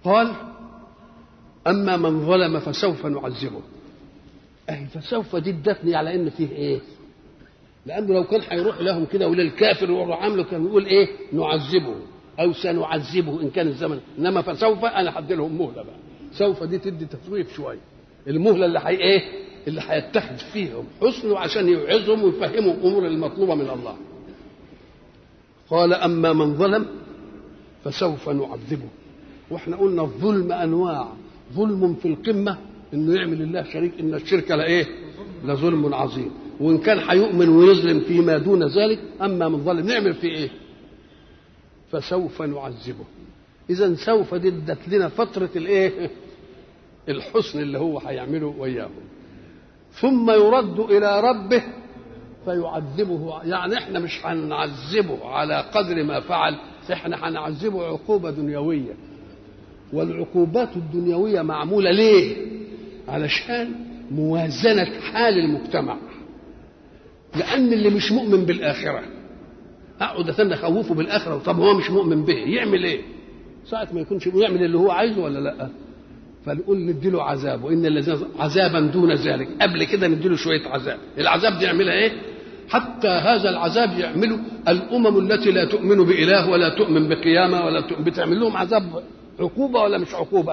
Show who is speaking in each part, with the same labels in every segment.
Speaker 1: قال أما من ظلم فسوف نعذبه أهي فسوف دي ادتني على إن فيه إيه لأنه لو كان هيروح لهم كده وللكافر ويروح عامله كان يقول إيه نعذبه أو سنعذبه إن كان الزمن إنما فسوف أنا هدي لهم مهلة بقى سوف دي تدي تسويف شوية المهلة اللي حي إيه اللي هيتخذ فيهم حسن عشان يوعظهم ويفهموا الأمور المطلوبة من الله قال أما من ظلم فسوف نعذبه واحنا قلنا الظلم انواع ظلم في القمه انه يعمل الله شريك ان الشرك لايه لظلم عظيم وان كان هيؤمن ويظلم فيما دون ذلك اما من ظلم نعمل فيه ايه فسوف نعذبه اذا سوف دي ادت لنا فتره الايه الحسن اللي هو هيعمله وياهم ثم يرد الى ربه فيعذبه يعني احنا مش هنعذبه على قدر ما فعل احنا هنعذبه عقوبه دنيويه والعقوبات الدنيويه معموله ليه علشان موازنه حال المجتمع لان اللي مش مؤمن بالاخره اقعد استنى اخوفه بالاخره طب هو مش مؤمن به يعمل ايه ساعه ما يكونش يعمل اللي هو عايزه ولا لا فنقول نديله عذاب وان الذين عذابا دون ذلك قبل كده نديله شويه عذاب العذاب دي يعملها ايه حتى هذا العذاب يعمله الامم التي لا تؤمن باله ولا تؤمن بقيامه ولا تؤمن بتعمل لهم عذاب عقوبه ولا مش عقوبه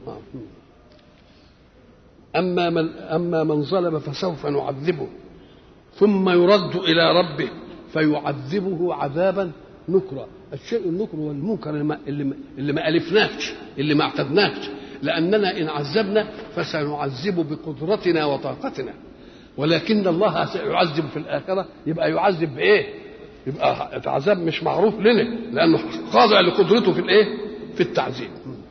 Speaker 1: اما من اما من ظلم فسوف نعذبه ثم يرد الى ربه فيعذبه عذابا نكرا الشيء النكر والمنكر اللي ما, اللي ما, اللي ما الفناش اللي ما اعتدناش لاننا ان عذبنا فسنعذب بقدرتنا وطاقتنا ولكن الله سيعذب في الاخره يبقى يعذب بايه؟ يبقى العذاب مش معروف لنا لانه خاضع لقدرته في الايه؟ في التعذيب